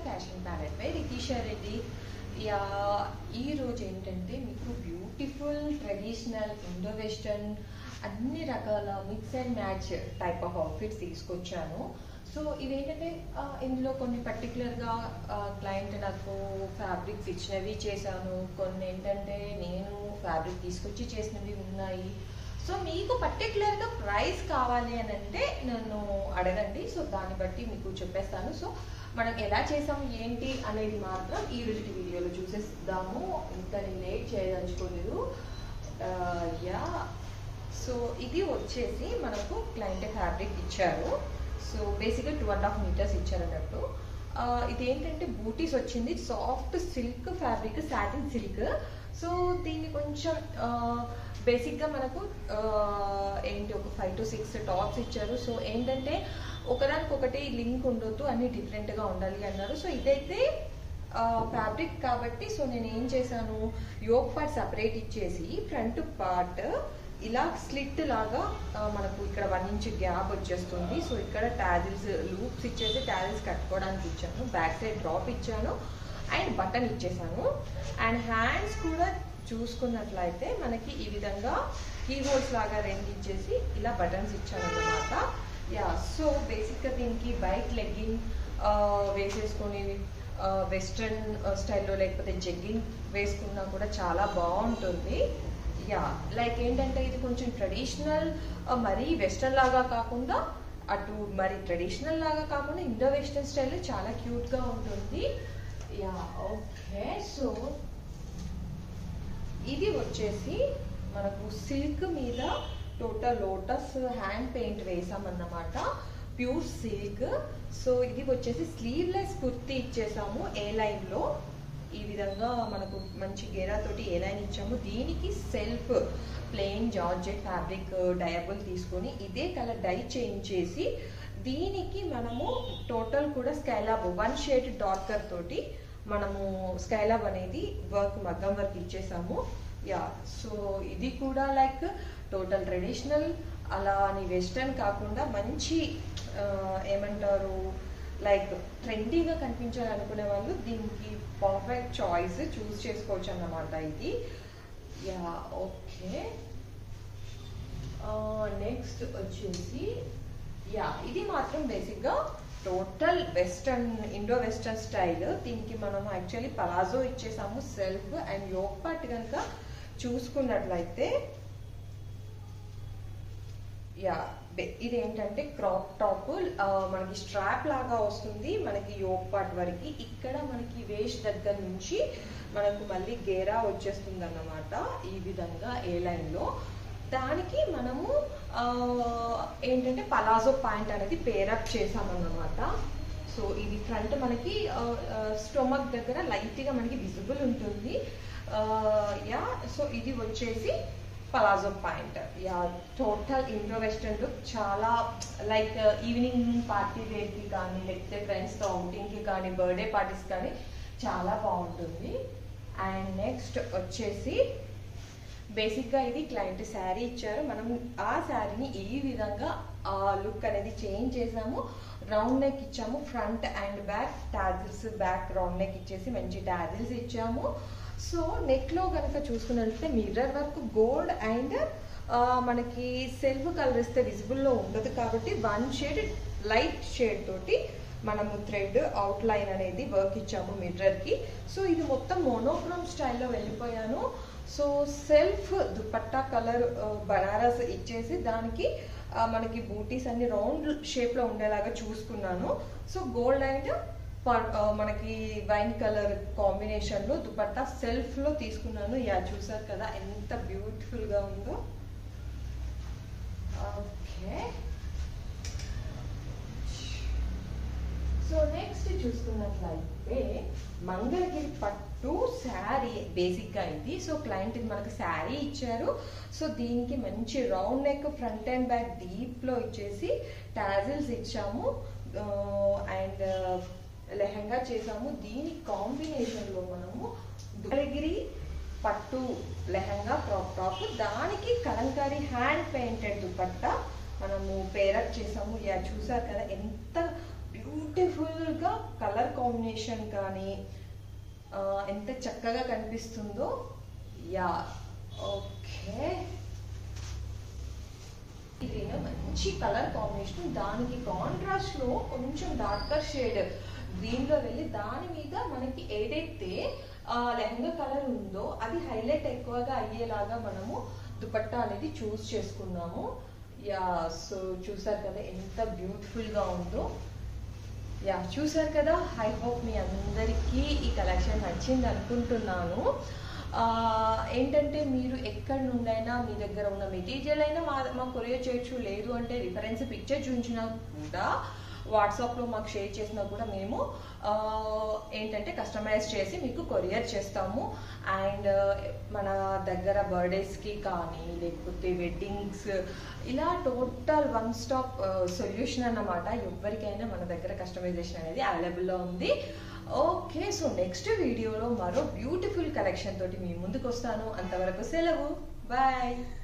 fashion palette by Ritisha Reddy yeah ఈ రోజు ఏంటంటే మీకు బ్యూటిఫుల్ ట్రెడిషనల్ ఇండో వెస్టర్న్ అన్ని రకాల mix and match type of outfits తీసుకొచ్చాను సో ఇవేంటంటే ఆ, ఇందులో కొన్ని పర్టికులర్గా క్లయింట్ నాకు ఫ్యాబ్రిక్స్ ఇచ్చినవి చేశాను కొన్ని ఏంటంటే నేను ఫ్యాబ్రిక్ తీసుకొచ్చి చేసినవి ఉన్నాయి సో మీకు పర్టికులర్గా ప్రైస్ కావాలి అని అంటే నన్ను అడగండి సో దాన్ని బట్టి మీకు చెప్పేస్తాను సో మనం ఎలా చేసాం ఏంటి అనేది మాత్రం ఈ రోజు వీడియోలో చూసేద్దాము ఇంకా నేను లేట్ చేయదలుచుకోలేదు యా సో ఇది వచ్చేసి మనకు క్లయింట్ ఫ్యాబ్రిక్ ఇచ్చారు సో బేసిక్గా టూ అండ్ హాఫ్ మీటర్స్ ఇచ్చారు అన్నట్టు ఆ, ఇది ఏంటంటే బూటీస్ వచ్చింది soft silk fabric satin silk so దీన్ని కొంచెం బేసిక్గా మనకు ఆ, ఏంటి ఒక ఫైవ్ టు సిక్స్ టాప్స్ ఇచ్చారు సో ఏంటంటే ఒకదానికొకటి లింక్ ఉండొద్దు అన్ని డిఫరెంట్గా ఉండాలి అన్నారు సో ఇదైతే ఫ్యాబ్రిక్ కాబట్టి సో నేను ఏం చేశాను యోగ్ పార్ట్ సపరేట్ ఇచ్చేసి ఫ్రంట్ పార్ట్ ఇలా స్లిట్ లాగా ఆ, మనకు ఇక్కడ వన్ ఇంచ్ గ్యాప్ వచ్చేస్తుంది సో ఇక్కడ టాజిల్స్ లూప్స్ ఇచ్చేసి టాజిల్స్ కట్టుకోవడానికి ఇచ్చాను బ్యాక్ సైడ్ డ్రాప్ ఇచ్చాను అండ్ బటన్ ఇచ్చేసాను అండ్ హ్యాండ్స్ కూడా చూసుకున్నట్లయితే మనకి ఈ విధంగా కీ హోల్స్ లాగా రెండు ఇచ్చేసి ఇలా బటన్స్ ఇచ్చాను అనమాట యా సో బేసిక్గా దీనికి బైక్ లెగ్గింగ్ వేసేసుకొని వెస్ట్రన్ స్టైల్లో లేకపోతే జగ్గింగ్ వేసుకున్నా కూడా చాలా బాగుంటుంది యా లైక్ ఏంటంటే ఇది కొంచెం ట్రెడిషనల్ మరీ వెస్ట్రన్ లాగా కాకుండా అటు మరి ట్రెడిషనల్ లాగా కాకుండా ఇండో వెస్ట్రన్ స్టైల్ చాలా క్యూట్గా ఉంటుంది యా ఓకే సో ఇది వచ్చేసి మనకు సిల్క్ మీద టోటల్ లోటస్ హ్యాండ్ పెయింట్ వేసామన్నమాట ప్యూర్ సిల్క్ సో ఇది వచ్చేసి స్లీవ్లెస్ కుర్తీ ఇచ్చేసాము ఏ లైన్లో ఈ విధంగా మనకు మంచి గేరా తోటి ఏ లైన్ ఇచ్చాము దీనికి self plain georgette fabric double తీసుకొని ఇదే కలర్ డై చేంజ్ చేసి దీనికి మనము టోటల్ కూడా స్కైలాబ్ వన్ షేడ్ డార్కర్ తోటి మనము స్కైలాబ్ అనేది వర్క్ మగ్గం వర్క్ ఇచ్చేసాము యా సో ఇది కూడా లైక్ టోటల్ ట్రెడిషనల్ అలా అని వెస్టర్న్ కాకుండా మంచి ఆ, ఏమంటారు లైక్ ట్రెండీగా కనిపించాలనుకునే వాళ్ళు దీనికి పర్ఫెక్ట్ చాయిస్ చూస్ చేసుకోవచ్చు అన్నమాట ఇది యా ఓకే నెక్స్ట్ వచ్చేసి యా ఇది మాత్రం బేసిక్గా total western Indo western style దీనికి మనం యాక్చువల్లీ పలాజో ఇచ్చేసాము సెల్ఫ్ అండ్ యోగ్ పార్ట్ కనుక చూసుకున్నట్లయితే యా బె- ఇది ఏంటంటే క్రాప్ టాప్ మనకి స్ట్రాప్ లాగా వస్తుంది మనకి యోగ్ పార్ట్ వరకు ఇక్కడ మనకి వేస్ట్ దగ్గర నుంచి మనకు మళ్ళీ గేరా వచ్చేస్తుంది అన్నమాట ఈ విధంగా ఏ లైన్లో దానికి మనము ఆ, ఏంటంటే పలాజో పాయింట్ అనేది పేరప్ చేసామన్నమాట సో ఇది ఫ్రంట్ మనకి స్టొమక్ దగ్గర లైట్గా మనకి విజిబుల్ ఉంటుంది ఆ, యా సో ఇది వచ్చేసి palazzo pant yeah total Indo western look చాలా లైక్ ఈవినింగ్ పార్టీ వేర్కి కానీ లేకపోతే ఫ్రెండ్స్తో అవుటింగ్కి కానీ బర్త్డే పార్టీస్ కానీ చాలా బాగుంటుంది అండ్ నెక్స్ట్ వచ్చేసి బేసిక్గా ఇది క్లయింట్ శారీ ఇచ్చారు మనం ఆ శారీని ఈ విధంగా ఆ లుక్ అనేది చేంజ్ చేసాము రౌండ్ నెక్ ఇచ్చాము front and back tassels back round neck ఇచ్చేసి మంచి టాజిల్స్ ఇచ్చాము సో నెక్లో కనుక చూసుకున్నట్లయితే మిర్రర్ వర్క్ గోల్డ్ అండ్ మనకి సెల్ఫ్ కలర్ ఇస్తే విజిబుల్లో ఉండదు కాబట్టి వన్ షేడ్ లైట్ షేడ్ తోటి మనము థ్రెడ్ అవుట్ లైన్ అనేది వర్క్ ఇచ్చాము మిర్రర్కి సో ఇది మొత్తం మోనోక్రోమ్ స్టైల్లో వెళ్ళిపోయాను so self dupatta colour Banaras ఇచ్చేసి దానికి ఆ, మనకి బూటీస్ అన్ని రౌండ్ షేప్లో ఉండేలాగా చూసుకున్నాను సో గోల్డ్ అండ్ పర్- ఆ, మనకి వైన్ కలర్ కాంబినేషన్లో దుపట్టా సెల్ఫ్లో తీసుకున్నాను యా చూసారు కదా ఎంత బ్యూటిఫుల్గా ఉందో ఓకే సో నెక్స్ట్ చూసుకున్నట్లయితే మంగళగిరి పట్టు శారీ బేసిక్గా ఇది సో క్లయింట్ ఇది మనకు శారీ ఇచ్చారు సో దీనికి మంచి round neck front and back డీప్లో ఇచ్చేసి టాజిల్స్ ఇచ్చాము అండ్ లెహంగా చేసాము దీని కాంబినేషన్లో మనము మంగళగిరి పట్టు లెహంగా క్రాప్ టాప్ దానికి కలంకారీ హ్యాండ్ పెయింటెడ్ దుపట్టా మనము పేరప్ చేసాము యా చూసారు కదా ఎంత బ్యూటిఫుల్ బ్యూటిఫుల్గా కలర్ కాంబినేషన్ కానీ ఆ, ఎంత చక్కగా కనిపిస్తుందో యా ఓకే ఇది మంచి కలర్ కాంబినేషన్ దానికి కాంట్రాస్ట్ లో కొంచెం డార్కర్ షేడ్ గ్రీన్ లో వెళ్ళి దాని మీద మనకి ఏదైతే ఆ, లెహంగా కలర్ ఉందో అది హైలైట్ ఎక్కువగా అయ్యేలాగా మనము దుపట్టా అనేది చూస్ చేసుకున్నాము యా సో చూసారు కదా ఎంత బ్యూటిఫుల్ గా ఉందో యా చూసారు కదా ఐ హోప్ మీ అందరికీ ఈ కలెక్షన్ నచ్చింది అనుకుంటున్నాను ఆ, ఏంటంటే మీరు ఎక్కడి నుండైనా మీ దగ్గర ఉన్న మెటీరియల్ అయినా మా మా కొరియర్ చేయొచ్చు లేదు అంటే రిఫరెన్స్ పిక్చర్ చూపించినా కూడా వాట్సాప్లో మాకు షేర్ చేసినా కూడా మేము ఆ, ఏంటంటే కస్టమైజ్ చేసి మీకు కొరియర్ చేస్తాము అండ్ మన దగ్గర బర్త్డేస్కి కానీ లేకపోతే వెడ్డింగ్స్ ఇలా టోటల్ వన్ స్టాప్ సొల్యూషన్ అన్నమాట ఎవరికైనా మన దగ్గర కస్టమైజేషన్ అనేది అవైలబుల్లో ఉంది ఓకే సో నెక్స్ట్ వీడియోలో మరో బ్యూటిఫుల్ కలెక్షన్ తోటి మీ ముందుకు వస్తాను అంతవరకు సెలవు బాయ్